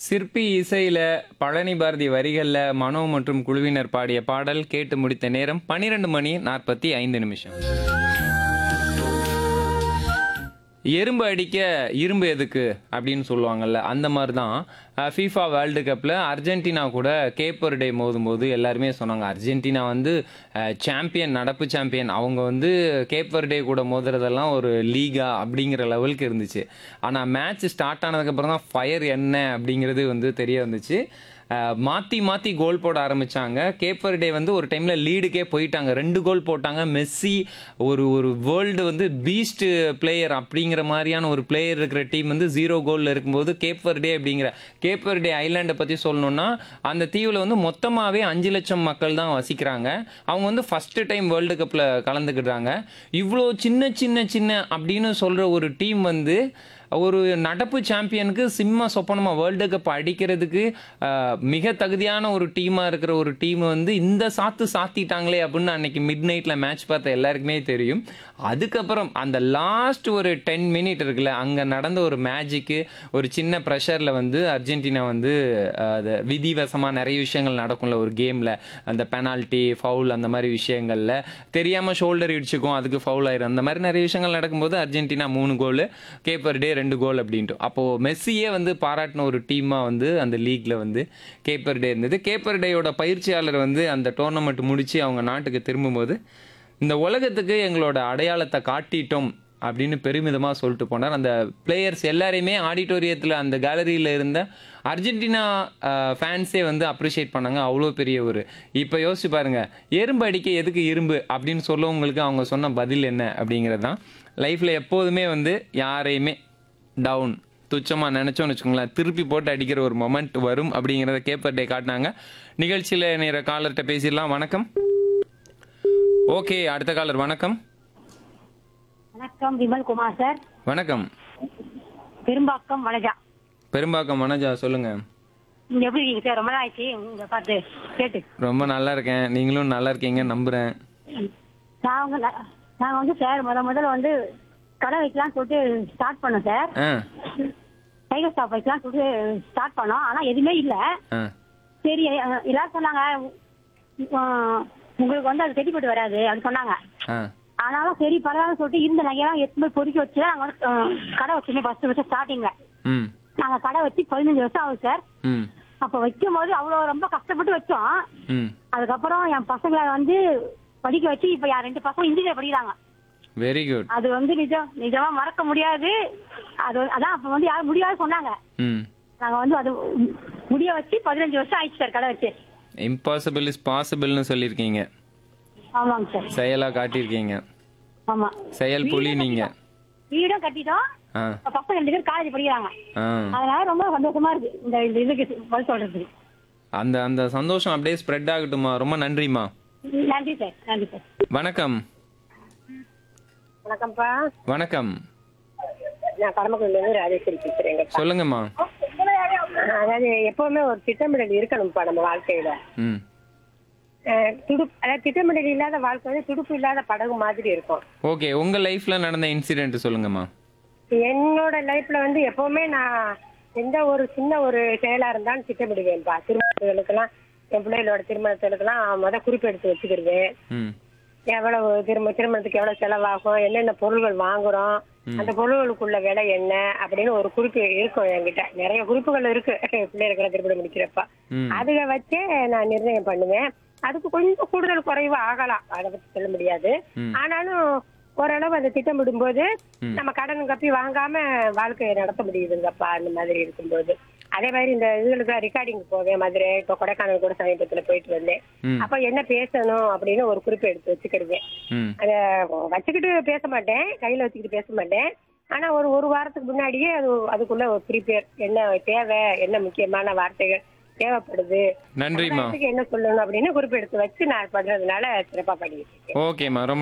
சிற்பி இசையில பழனி பாரதி வரிகள்ல மனோ மற்றும் குழுவினர் பாடிய பாடல் கேட்டு முடித்த நேரம் 12 மணி நாற்பத்தி ஐந்து நிமிஷம் எறும்பு அடிக்க இரும்பு எதுக்கு அப்படின்னு சொல்லுவாங்கல்ல அந்த மாதிரி தான் ஃபீஃபா வேர்ல்டு கப்பில் அர்ஜென்டினா கூட கேப்பர் டே மோதும்போது எல்லாருமே சொன்னாங்க அர்ஜென்டினா வந்து சாம்பியன் நடப்பு சாம்பியன் அவங்க வந்து கேப்பர் டே கூட மோதுறதெல்லாம் ஒரு லீகா அப்படிங்கிற லெவலுக்கு இருந்துச்சு ஆனால் மேட்ச் ஸ்டார்ட் ஆனதுக்கப்புறம் தான் ஃபயர் என்ன அப்படிங்கிறது வந்து தெரிய வந்துச்சு அஹ் மாத்தி மாத்தி கோல் போட ஆரம்பிச்சாங்க கேப்பர் டே வந்து ஒரு டைம்ல லீடுக்கே போயிட்டாங்க ரெண்டு கோல் போட்டாங்க மெஸ்ஸி ஒரு ஒரு வேர்ல்டு வந்து பீஸ்ட் பிளேயர் அப்படிங்கிற மாதிரியான ஒரு பிளேயர் இருக்கிற டீம் வந்து ஜீரோ கோல்ல இருக்கும்போது கேப்பர் டே அப்படிங்கிற கேப்பர் டே ஐலாண்டை பத்தி சொல்லணும்னா அந்த தீவுல வந்து மொத்தமாவே அஞ்சு லட்சம் மக்கள் தான் வசிக்கிறாங்க அவங்க வந்து ஃபர்ஸ்ட் டைம் வேர்ல்டு கப்ல கலந்துக்கிட்டாங்க இவ்வளோ சின்ன சின்ன சின்ன அப்படின்னு சொல்ற ஒரு டீம் வந்து ஒரு நடப்பு சாம்பியனுக்கு சிம்ம சொப்பனமா வேர்ல்டு கப் அடிக்கிறதுக்கு ஆஹ், மிக தகுதியான ஒரு டீமா இருக்கிற ஒரு டீம் வந்து இந்த சாத்து சாத்திட்டாங்களே அப்படின்னு அன்னைக்கு மிட் நைட்ல மேட்ச் பார்த்த எல்லாருக்குமே தெரியும் அதுக்கப்புறம் அந்த லாஸ்ட் ஒரு டென் மினிட் இருக்குல்ல அங்க நடந்த ஒரு மேஜிக்கு ஒரு சின்ன ப்ரெஷர்ல வந்து அர்ஜென்டினா வந்து ஆஹ், அது விதிவசமா நிறைய விஷயங்கள் நடக்கும்ல ஒரு கேம்ல அந்த பெனால்ட்டி ஃபவுல் அந்த மாதிரி விஷயங்கள்ல தெரியாம ஷோல்டர் இடிச்சுக்கும் அதுக்கு ஃபவுல் ஆயிரும் அந்த மாதிரி நிறைய விஷயங்கள் நடக்கும்போது அர்ஜென்டினா மூணு கோல் கேப்பர் டே ரெண்டு கோல் அப்படின்ட்டு அப்போ மெஸ்ஸியே வந்து பாராட்டின ஒரு டீமா வந்து அந்த லீக்ல வந்து கேப்பர் டே இருந்தது கேப்பர் டேயோட பயிற்சியாளர் வந்து அந்த டோர்னமெண்ட் முடிச்சு அவங்க நாட்டுக்கு திரும்பும்போது இந்த உலகத்துக்கு எங்களோட அடையாளத்தை காட்டிட்டோம் அப்படின்னு பெருமிதமா சொல்லிட்டு போனார் அந்த பிளேயர்ஸ் எல்லாரையுமே ஆடிட்டோரியத்தில் அந்த கேலரியில இருந்த அர்ஜென்டினா ஃபேன்ஸே வந்து அப்ரிஷியேட் பண்ணாங்க அவ்வளோ பெரிய ஒரு இப்போ யோசிச்சு பாருங்க எறும்பு அடிக்க எதுக்கு இரும்பு அப்படின்னு சொல்லவங்களுக்கு அவங்க சொன்ன பதில் என்ன அப்படிங்கிறது தான் லைஃப்பில் எப்போதுமே வந்து யாரையுமே டவுன் துச்சமாக நினச்சோன்னு வச்சுக்கோங்களேன் திருப்பி போட்டு அடிக்கிற ஒரு மொமெண்ட் வரும் அப்படிங்கிறத கேப்பர் டே காட்டினாங்க நிகழ்ச்சியில் நேர காலர்கிட்ட பேசிடலாம் வணக்கம் ஓகே அடுத்த காலர் வணக்கம் வணக்கம் விமல் குமார் சார் வணக்கம் பெரும்பாக்கம் வனஜா பெரும்பாக்கம் மனோஜா சொல்லுங்க நீங்க எப்படி இருக்கீங்க சார் ரொம்ப நாள் ஆயிடுச்சு உங்க பார்த்து கேட்டு ரொம்ப நல்லா இருக்கேன் நீங்களும் நல்லா இருக்கீங்க நம்புறேன் நாங்க ந- நாங்க வந்து சார் முத முதல்ல வந்து கடை வைக்கலாம்னு சொல்லிட்டு ஸ்டார்ட் பண்ணோம் சார் ஆ டைகர் ஸ்டாப் வைக்கலாம்னு சொல்லிட்டு ஸ்டார்ட் பண்ணோம் ஆனா எதுவுமே இல்ல ஆ சரி அஹ், எல்லாரும் சொன்னாங்க அஹ், உங்களுக்கு வந்து அது செடிப்பட்டு வராது அப்படின்னு சொன்னாங்க ஆ ஆனாலும் சரி பரவாயில்ல சொல்லிட்டு இருந்த நகையெல்லாம் எடுத்து போய் பொறுக்கி வச்சு நாங்க வந்து, அஹ், கடை வச்சுமே ஃபர்ஸ்ட் ஃபர்ஸ்ட் ஸ்டார்டிங்ல ம் நாங்க கடை வச்சு பதினஞ்சு வருஷம் ஆகுது சார் ம் அப்ப வைக்கும் போது அவ்வளவு ரொம்ப கஷ்டப்பட்டு வச்சோம் ம் அதுக்கப்புறம் என் பசங்களை வந்து படிக்க வச்சு இப்ப என் ரெண்டு பசங்க இன்ஜினியர் படிக்கிறாங்க வெரி குட் அது வந்து நிஜம் நிஜமா மறக்க முடியாது அது வந்து- அதான் அப்ப வந்து யாரும் முடியாது சொன்னாங்க ம் நாங்க வந்து அது முடிய வச்சு பதினஞ்சு வருஷம் ஆயிடுச்சு சார் கடை வச்சு இம்பாசிபிள் இஸ் பாசிபிள்னு சொல்லியிருக்கீங்க ஆமாங்க சார் செயலா காட்டியிருக்கீங்க ஆமா செயல் புலி நீங்க வீடும் கட்டிட்டோம் ஆ இப்ப பசங்க ரெண்டு பேரும் காலேஜ் படிக்கிறாங்க ஆ அதனால ரொம்ப சந்தோஷமா இருக்கு இந்த இந்த இதுக்கு பதில் சொல்றதுக்கு அந்த அந்த சந்தோஷம் அப்படியே ஸ்ப்ரெட் ஆகட்டுமா ரொம்ப நன்றிம்மா நன்றி சார் நன்றி சார் வணக்கம் வணக்கம்ப்பா வணக்கம் நான் கடமக்குள்ள இருந்து ராஜேஸ்வரி பேசுறேங்க சொல்லுங்கம்மா அதாவது எப்பவுமே ஒரு திட்டமிடல் இருக்கணும்ப்பா நம்ம வாழ்க்கையில ம் அஹ் துடுப்பு அதாவது திட்டமிடல் இல்லாத வாழ்க்கை வந்து துடுப்பு இல்லாத படகு மாதிரி இருக்கும் ஓகே உங்க லைஃப்ல நடந்த இன்சிடென்ட் சொல்லுங்கம்மா என்னோட லைஃப்ல வந்து எப்பவுமே நான் எந்த ஒரு சின்ன ஒரு செயலா இருந்தாலும் திட்டமிடுவேன்ப்பா திருமணத்துகளுக்கெல்லாம் என் பிள்ளைகளோட திருமணத்துகளுக்கெல்லாம் முத குறிப்பு எடுத்து வச்சுக்கிடுவேன் ம் எவ்வளவு திரும்ப திருமணத்துக்கு எவ்வளவு செலவாகும் என்னென்ன பொருள்கள் வாங்குறோம் அந்த பொருள்களுக்குள்ள விலை என்ன அப்படின்னு ஒரு குறிப்பு இருக்கும் என்கிட்ட நிறைய குறிப்புகள் இருக்கு பிள்ளைகளை திருமணம் முடிக்கிறப்ப ம் அதுக வச்சே நான் நிர்ணயம் பண்ணுவேன் அதுக்கு கொஞ்சம் கூடுதல் குறைவு ஆகலாம் அதை பத்தி சொல்ல முடியாது ம். ஆனாலும் ஓரளவு அதை திட்டமிடும் போது ம். நம்ம கடன் கப்பி வாங்காம வாழ்க்கையை நடத்த முடியுதுங்கப்பா அந்த மாதிரி இருக்கும்போது அதே மாதிரி இந்த இதுகளுக்கு ரெக்கார்டிங் போவேன் மதுரை இப்போ கொடைக்கானல் கூட சமீபத்துல போயிட்டு வந்தேன் ம் அப்ப என்ன பேசணும் அப்படின்னு ஒரு குறிப்பு எடுத்து வச்சுக்கிடுவேன் ம் அத வச்சுக்கிட்டு பேச மாட்டேன் கையில வச்சுக்கிட்டு பேச மாட்டேன் ஆனா ஒரு ஒரு வாரத்துக்கு முன்னாடியே அது அதுக்குள்ள ஒரு ப்ரீபேர் என்ன தேவை என்ன முக்கியமான வார்த்தைகள் தேவைப்படுது நன்றிம்மா சமுதாயத்துக்கு என்ன சொல்லணும் அப்படின்னு குறிப்பு எடுத்து வச்சு நான் பண்றதுனால சிறப்பா பண்ணிட்டு இருக்கேன் ஓகேம்மா ரொம்ப